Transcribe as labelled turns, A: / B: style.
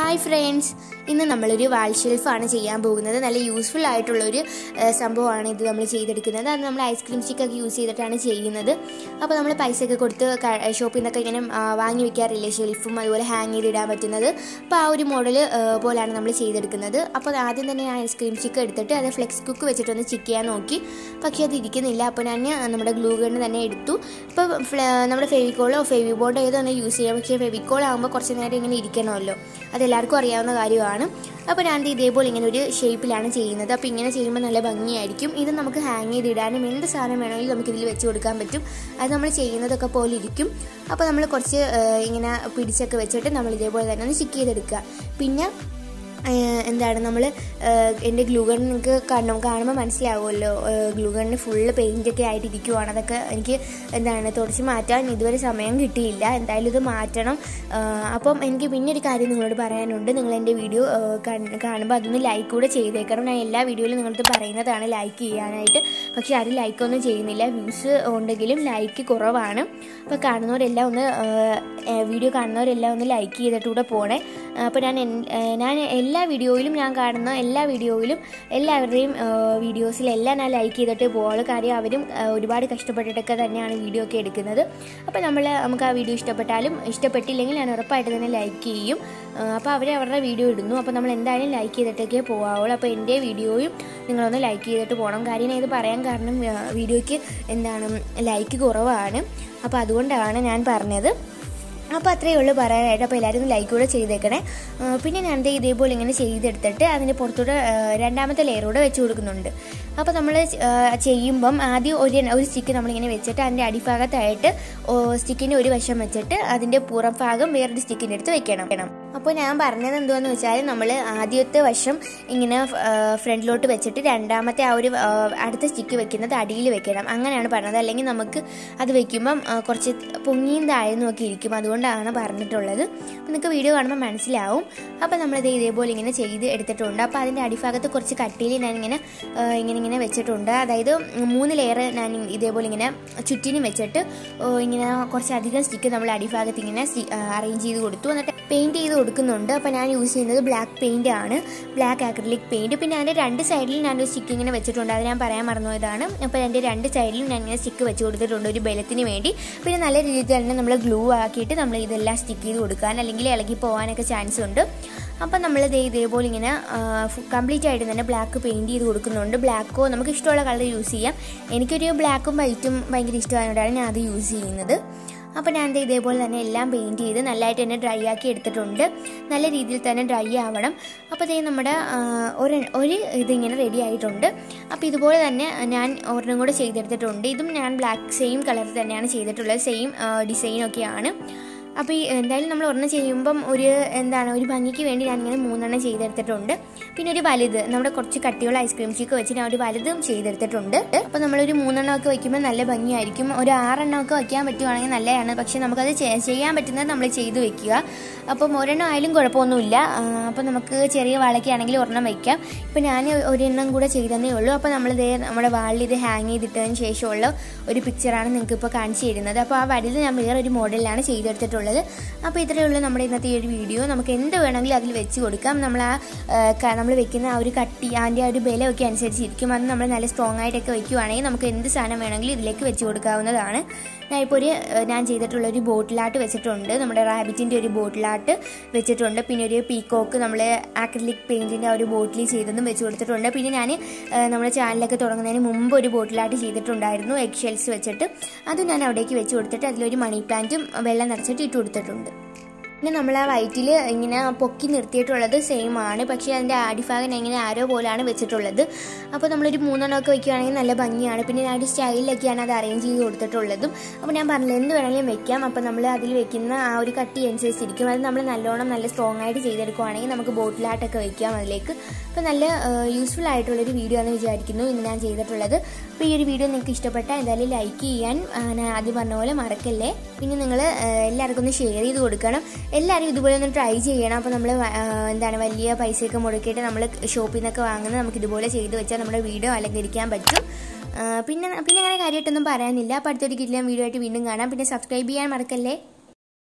A: hi friends ഇന്ന് നമ്മളൊരു വാൾ ഷെൽഫാണ് ചെയ്യാൻ പോകുന്നത് നല്ല യൂസ്ഫുൾ ആയിട്ടുള്ളൊരു ഏഹ്, സംഭവമാണ് ഇത് നമ്മൾ ചെയ്തെടുക്കുന്നത് അത് നമ്മൾ ഐസ്ക്രീം സ്റ്റിക്കൊക്കെ യൂസ് ചെയ്തിട്ടാണ് ചെയ്യുന്നത് അപ്പോൾ നമ്മൾ പൈസയൊക്കെ കൊടുത്ത് ക- ഷോപ്പിൽ നിന്നൊക്കെ ഇങ്ങനെ ആ, വാങ്ങി വെക്കാറില്ലേ ഷെൽഫും അതുപോലെ ഹാങ് ചെയ്തിടാൻ പറ്റുന്നത് അപ്പോൾ ആ ഒരു മോഡൽ പോലാണ് നമ്മൾ ചെയ്തെടുക്കുന്നത് അപ്പോൾ ആദ്യം തന്നെ ഞാൻ ഐസ്ക്രീം സ്റ്റിക്ക് എടുത്തിട്ട് അത് ഫ്ലെക്സ് കുക്ക് വെച്ചിട്ടൊന്ന് ചിക്ക് ചെയ്യാൻ നോക്കി പക്ഷേ അത് ഇരിക്കുന്നില്ല അപ്പോൾ ഞാൻ നമ്മുടെ ഗ്ലൂ ഗണ്ണ് തന്നെ എടുത്തു അപ്പോൾ ഫ്ല- നമ്മുടെ ഫെവിക്കോളോ ഫെവി ബോർഡോ ഏതോ ഒന്ന് യൂസ് ചെയ്യാം പക്ഷേ ഫെവിക്കോൾ ആകുമ്പോൾ കുറച്ച് നേരം ഇങ്ങനെ ഇരിക്കണമല്ലോ അതെല്ലാവർക്കും അറിയാവുന്ന കാര്യമാണ് അപ്പോൾ ഞാൻ ഇത് ഇതേപോലെ ഇങ്ങനെ ഒരു ഷേപ്പിലാണ് ചെയ്യുന്നത് അപ്പോൾ ഇങ്ങനെ ചെയ്യുമ്പോൾ നല്ല ഭംഗിയായിരിക്കും ഇത് നമുക്ക് ഹാങ് ചെയ്തിടാനും എന്ത് സാധനം വേണമെങ്കിലും നമുക്ക് ഇതിൽ വെച്ച് കൊടുക്കാൻ പറ്റും അത് നമ്മൾ ചെയ്യുന്നതൊക്കെ പോലെ ഇരിക്കും അപ്പോൾ നമ്മൾ കുറച്ച് ആ, ഇങ്ങനെ പിടിച്ചൊക്കെ വെച്ചിട്ട് നമ്മൾ ഇതേപോലെ തന്നെ ഒന്ന് ചിക്ക് ചെയ്തെടുക്കുക പിന്നെ ഏഹ് എന്താണ് നമ്മൾ എൻ്റെ ഗ്ലൂഗൺ നിങ്ങൾക്ക് കാണും കാണുമ്പോൾ മനസ്സിലാവുമല്ലോ ഗ്ലൂഗണിന് ഫുള്ള് പെയിൻ്റൊക്കെ ആയിട്ട് ഇരിക്കുവാണ് അതൊക്കെ എനിക്ക് എന്താണ് തുടച്ച് മാറ്റാൻ ഇതുവരെ സമയം കിട്ടിയില്ല എന്തായാലും ഇത് മാറ്റണം ഏഹ് അപ്പം എനിക്ക് പിന്നെ ഒരു കാര്യം നിങ്ങളോട് പറയാനുണ്ട് നിങ്ങൾ എൻ്റെ വീഡിയോ കാണുമ്പോൾ അതൊന്ന് ലൈക്ക് കൂടെ ചെയ്തേക്കണം ഞാൻ എല്ലാ വീഡിയോയിലും നിങ്ങളടുത്ത് പറയുന്നതാണ് ലൈക്ക് ചെയ്യാനായിട്ട് പക്ഷേ ആരും ലൈക്കൊന്നും ചെയ്യുന്നില്ല വ്യൂസ് ഉണ്ടെങ്കിലും ലൈക്ക് കുറവാണ് അപ്പോൾ കാണുന്നവരെല്ലാം ഒന്ന് ഏഹ് വീഡിയോ കാണുന്നവരെല്ലാം ഒന്ന് ലൈക്ക് ചെയ്തിട്ട് കൂടെ പോണേ അപ്പോൾ ഞാൻ എൻ- ഏഹ് ഞാൻ എല്ലാ വീഡിയോയിലും ഞാൻ കാണുന്ന എല്ലാ വീഡിയോയിലും എല്ലാവരുടെയും വീഡിയോസിലെല്ലാം ഞാൻ ലൈക്ക് ചെയ്തിട്ട് പോകുള്ളൂ കാര്യം അവരും ഏഹ് ഒരുപാട് കഷ്ടപ്പെട്ടിട്ടൊക്കെ തന്നെയാണ് വീഡിയോ ഒക്കെ എടുക്കുന്നത് അപ്പോൾ നമ്മൾ നമുക്ക് ആ വീഡിയോ ഇഷ്ടപ്പെട്ടാലും ഇഷ്ടപ്പെട്ടില്ലെങ്കിൽ ഞാൻ ഉറപ്പായിട്ട് തന്നെ ലൈക്ക് ചെയ്യും ഏഹ് അപ്പോൾ അവർ അവരുടെ വീഡിയോ ഇടുന്നു അപ്പോൾ നമ്മൾ എന്തായാലും ലൈക്ക് ചെയ്തിട്ടൊക്കെ പോകാവുള്ളൂ അപ്പോൾ എൻ്റെ വീഡിയോയും നിങ്ങളൊന്ന് ലൈക്ക് ചെയ്തിട്ട് പോകണം കാര്യം ഞാൻ ഇത് പറയാൻ കാരണം ഏഹ് വീഡിയോയ്ക്ക് എന്താണ് ലൈക്ക് കുറവാണ് അപ്പോൾ അതുകൊണ്ടാണ് ഞാൻ പറഞ്ഞത് അപ്പോൾ അത്രയേ ഉള്ളൂ പറയാനായിട്ട് അപ്പോൾ എല്ലാവരും ഒന്ന് ലൈക്ക് കൂടെ ചെയ്തേക്കണേ ആ, പിന്നെ ഞാൻ ദേ ഇതേപോലെ ഇങ്ങനെ ചെയ്തെടുത്തിട്ട് അതിൻ്റെ പുറത്തൂടെ ആ, രണ്ടാമത്തെ ലെയർ കൂടെ വെച്ച് കൊടുക്കുന്നുണ്ട് അപ്പോൾ നമ്മൾ ചെയ്യുമ്പം ആദ്യം ഒരു ഒരു സ്റ്റിക്ക് നമ്മളിങ്ങനെ വെച്ചിട്ട് അതിൻ്റെ അടിഭാഗത്തായിട്ട് സ്റ്റിക്കിൻ്റെ ഒരു വശം വെച്ചിട്ട് അതിൻ്റെ പുറം ഭാഗം വേറൊരു സ്റ്റിക്കിൻ്റെ അടുത്ത് വെക്കണം അപ്പോൾ ഞാൻ പറഞ്ഞത് എന്തുവാന്ന് വെച്ചാൽ നമ്മൾ ആദ്യത്തെ വശം ഇങ്ങനെ ഫ്രണ്ടിലോട്ട് വെച്ചിട്ട് രണ്ടാമത്തെ ആ ഒരു ആ, അടുത്ത സ്റ്റിക്ക് വെക്കുന്നത് അടിയിൽ വെക്കണം അങ്ങനെയാണ് പറഞ്ഞത് അല്ലെങ്കിൽ നമുക്ക് അത് വെക്കുമ്പം ആ, കുറച്ച് പൊങ്ങിയും താഴ്ന്നും ഒക്കെ ഇരിക്കും അതുകൊണ്ടാണ് പറഞ്ഞിട്ടുള്ളത് അപ്പോൾ നിങ്ങൾക്ക് വീഡിയോ കാണുമ്പോൾ മനസ്സിലാവും അപ്പോൾ നമ്മളിത് ഇതേപോലെ ഇങ്ങനെ ചെയ്ത് എടുത്തിട്ടുണ്ട് അപ്പോൾ അതിൻ്റെ അടിഭാഗത്ത് കുറച്ച് കട്ടിയിൽ ഞാനിങ്ങനെ ആ, ഇങ്ങനെ ഇങ്ങനെ വെച്ചിട്ടുണ്ട് അതായത് മൂന്ന് ലെയർ ഞാൻ ഇതേപോലെ ഇങ്ങനെ ചുറ്റിനും വെച്ചിട്ട് ഓ, ഇങ്ങനെ കുറച്ചധികം സ്റ്റിക്ക് നമ്മൾ അടിഭാഗത്ത് ഇങ്ങനെ അറേഞ്ച് ചെയ്ത് കൊടുത്തു എന്നിട്ട് പെയിൻറ് ചെയ്ത് കൊടുക്കുന്നുണ്ട് അപ്പോൾ ഞാൻ യൂസ് ചെയ്യുന്നത് ബ്ലാക്ക് പെയിൻ്റ് ആണ് ബ്ലാക്ക് ആക്രിലിക് പെയിൻറ് പിന്നെ അതിൻ്റെ രണ്ട് സൈഡിലും ഞാനൊരു സ്റ്റിക്ക് ഇങ്ങനെ വെച്ചിട്ടുണ്ട് അത് ഞാൻ പറയാൻ മറന്നുപോയതാണ് അപ്പോൾ എൻ്റെ രണ്ട് സൈഡിലും ഞാൻ ഇങ്ങനെ സ്റ്റിക്ക് വെച്ച് കൊടുത്തിട്ടുണ്ട് ഒരു ബലത്തിന് വേണ്ടി പിന്നെ നല്ല രീതിയിൽ തന്നെ നമ്മൾ ഗ്ലൂ ആക്കിയിട്ട് നമ്മൾ ഇതെല്ലാം സ്റ്റിക്ക് ചെയ്ത് കൊടുക്കാൻ അല്ലെങ്കിൽ ഇളകി പോകാനൊക്കെ ചാൻസ് ഉണ്ട് അപ്പം നമ്മൾ ദേ ഇതേപോലെ ഇങ്ങനെ കംപ്ലീറ്റ് ആയിട്ട് തന്നെ ബ്ലാക്ക് പെയിൻറ് ചെയ്ത് കൊടുക്കുന്നുണ്ട് ബ്ലാക്കോ നമുക്ക് ഇഷ്ടമുള്ള കളർ യൂസ് ചെയ്യാം എനിക്കൊരു ബ്ലാക്കും വൈറ്റും ഭയങ്കര ഇഷ്ടമായതുകൊണ്ടാണ് ഞാൻ അത് യൂസ് ചെയ്യുന്നത് അപ്പോൾ ഞാൻ ദേ ഇതേപോലെ തന്നെ എല്ലാം പെയിൻറ് ചെയ്ത് നല്ലതായിട്ട് തന്നെ ഡ്രൈ ആക്കി എടുത്തിട്ടുണ്ട് നല്ല രീതിയിൽ തന്നെ ഡ്രൈ ആവണം അപ്പോൾ ദേ നമ്മുടെ ആ, ഒരു ഒരു ഇതിങ്ങനെ റെഡി ആയിട്ടുണ്ട് അപ്പോൾ ഇതുപോലെ തന്നെ ഞാൻ ഒരെണ്ണം കൂടെ ചെയ്തെടുത്തിട്ടുണ്ട് ഇതും ഞാൻ ബ്ലാക്ക് സെയിം കളർ തന്നെയാണ് ചെയ്തിട്ടുള്ളത് സെയിം ഡിസൈനൊക്കെയാണ് അപ്പോൾ ഈ എന്തായാലും നമ്മൾ ഒരെണ്ണം ചെയ്യുമ്പം ഒരു എന്താണ് ഒരു ഭംഗിക്ക് വേണ്ടി ഞാൻ ഇങ്ങനെ മൂന്നെണ്ണം ചെയ്തെടുത്തിട്ടുണ്ട് പിന്നെ ഒരു വലുത് നമ്മുടെ കുറച്ച് കട്ടിയുള്ള ഐസ്ക്രീം ചീക്ക് വെച്ച് ഞാൻ ഒരു വലുതും ചെയ്തെടുത്തിട്ടുണ്ട് അപ്പോൾ നമ്മളൊരു മൂന്നെണ്ണം ഒക്കെ വയ്ക്കുമ്പോൾ നല്ല ഭംഗിയായിരിക്കും ഒരു ആറെണ്ണം ഒക്കെ വയ്ക്കാൻ പറ്റുവാണെങ്കിൽ നല്ലതാണ് പക്ഷെ നമുക്കത് ചെ- ചെയ്യാൻ പറ്റുന്നത് നമ്മൾ ചെയ്ത് വെക്കുക അപ്പം ഒരെണ്ണം ആയാലും കുഴപ്പമൊന്നുമില്ല ആ, അപ്പോൾ നമുക്ക് ചെറിയ വാഴയ്ക്കാണെങ്കിൽ ഒരെണ്ണം വയ്ക്കാം ഇപ്പം ഞാൻ ഒരെണ്ണം കൂടെ ചെയ്തതേ ഉള്ളൂ അപ്പോൾ നമ്മളിത് നമ്മുടെ വാളിൽ ഇത് ഹാങ് ചെയ്തിട്ടതിന് ശേഷമുള്ള ഒരു പിക്ചറാണ് നിങ്ങൾക്ക് ഇപ്പോൾ കാണിച്ചു തരുന്നത് അപ്പോൾ ആ വലുത് ഞാൻ വേറെ ഒരു മോഡലിലാണ് ചെയ്തെടുത്തിട്ടുള്ളത് അപ്പോൾ ഇത്രയേ ഉള്ളൂ നമ്മുടെ ഇന്നത്തെ ഈ ഒരു വീഡിയോ നമുക്ക് എന്ത് വേണമെങ്കിലും അതിൽ വെച്ച് കൊടുക്കാം നമ്മൾ ആ നമ്മൾ വെക്കുന്ന ആ ഒരു കട്ടി അതിൻ്റെ ആ ഒരു ബലമൊക്കെ അനുസരിച്ചിരിക്കും അത് നമ്മൾ നല്ല സ്ട്രോങ് ആയിട്ടൊക്കെ വെക്കുവാണെങ്കിൽ നമുക്ക് എന്ത് സാധനം വേണമെങ്കിലും ഇതിലേക്ക് വെച്ച് കൊടുക്കാവുന്നതാണ് ഞാൻ ഇപ്പോൾ ഒരു ഏഹ്, ഞാൻ ചെയ്തിട്ടുള്ള ഒരു ബോട്ടിലാട്ട് വെച്ചിട്ടുണ്ട് നമ്മുടെ റാബിറ്റിൻ്റെ ഒരു ബോട്ടിലാട്ട് വെച്ചിട്ടുണ്ട് പിന്നെ ഒരു പീക്കോക്ക് നമ്മൾ ആക്രിലിക് പെയിൻറ്റിൻ്റെ ആ ഒരു ബോട്ടിൽ ചെയ്തതും വെച്ച് കൊടുത്തിട്ടുണ്ട് പിന്നെ ഞാൻ ഏഹ്, നമ്മുടെ ചാനലൊക്കെ തുടങ്ങുന്നതിന് മുമ്പ് ഒരു ബോട്ടിലാട്ട് ചെയ്തിട്ടുണ്ടായിരുന്നു എഗ് ഷെൽസ് വെച്ചിട്ട് അത് ഞാൻ അവിടേക്ക് വെച്ച് കൊടുത്തിട്ട് അതിലൊരു മണി പ്ലാന്റും വെള്ളം നിറച്ചിട്ട് ഇട്ട് കൊടുത്തിട്ടുണ്ട് പിന്നെ നമ്മൾ ആ വയറ്റിൽ ഇങ്ങനെ പൊക്കി നിർത്തിയിട്ടുള്ളത് സെയിം ആണ് പക്ഷേ അതിൻ്റെ അടിഭാഗം ഞാൻ ഇങ്ങനെ ആരോ പോലാണ് വെച്ചിട്ടുള്ളത് അപ്പോൾ നമ്മളൊരു മൂന്നെണ്ണമൊക്കെ വെക്കുകയാണെങ്കിൽ നല്ല ഭംഗിയാണ് പിന്നെ ഞാൻ ഒരു സ്റ്റൈലിലൊക്കെയാണ് അത് അറേഞ്ച് ചെയ്ത് കൊടുത്തിട്ടുള്ളതും അപ്പോൾ ഞാൻ പറഞ്ഞില്ല എന്ത് വേണമെങ്കിലും വെക്കാം അപ്പോൾ നമ്മൾ അതിൽ വെക്കുന്ന ആ ഒരു കട്ടി അനുസരിച്ചിരിക്കും അത് നമ്മൾ നല്ലോണം നല്ല സ്ട്രോങ് ആയിട്ട് ചെയ്തെടുക്കുവാണെങ്കിൽ നമുക്ക് ബോട്ടിലായിട്ടൊക്കെ വെക്കാം അതിലേക്ക് അപ്പോൾ നല്ല യൂസ്ഫുൾ ആയിട്ടുള്ളൊരു വീഡിയോ ആണെന്ന് വിചാരിക്കുന്നു ഇന്ന് ഞാൻ ചെയ്തിട്ടുള്ളത് അപ്പോൾ ഈ ഒരു വീഡിയോ നിങ്ങൾക്ക് ഇഷ്ടപ്പെട്ടാൽ എന്തായാലും ലൈക്ക് ചെയ്യാൻ ആ, ഞാൻ ആദ്യം പറഞ്ഞ പോലെ മറക്കല്ലേ പിന്നെ നിങ്ങൾ എല്ലാവർക്കും ഒന്ന് ഷെയർ ചെയ്ത് കൊടുക്കണം എല്ലാവരും ഇതുപോലെ ഒന്ന് ട്രൈ ചെയ്യണം അപ്പോൾ നമ്മൾ എന്താണ് വലിയ പൈസയൊക്കെ മുടക്കിയിട്ട് നമ്മൾ ഷോപ്പിൽ നിന്നൊക്കെ വാങ്ങുന്നത് നമുക്ക് ഇതുപോലെ ചെയ്ത് വെച്ചാൽ നമ്മുടെ വീഡിയോ അലങ്കരിക്കാൻ പറ്റും ആ, പിന്നെ പിന്നെ അങ്ങനെ കാര്യമായിട്ടൊന്നും പറയാനില്ല അപ്പോൾ അടുത്തൊരു കിട്ടില്ല വീഡിയോ ആയിട്ട് വീണ്ടും കാണാം പിന്നെ സബ്സ്ക്രൈബ് ചെയ്യാൻ മറക്കല്ലേ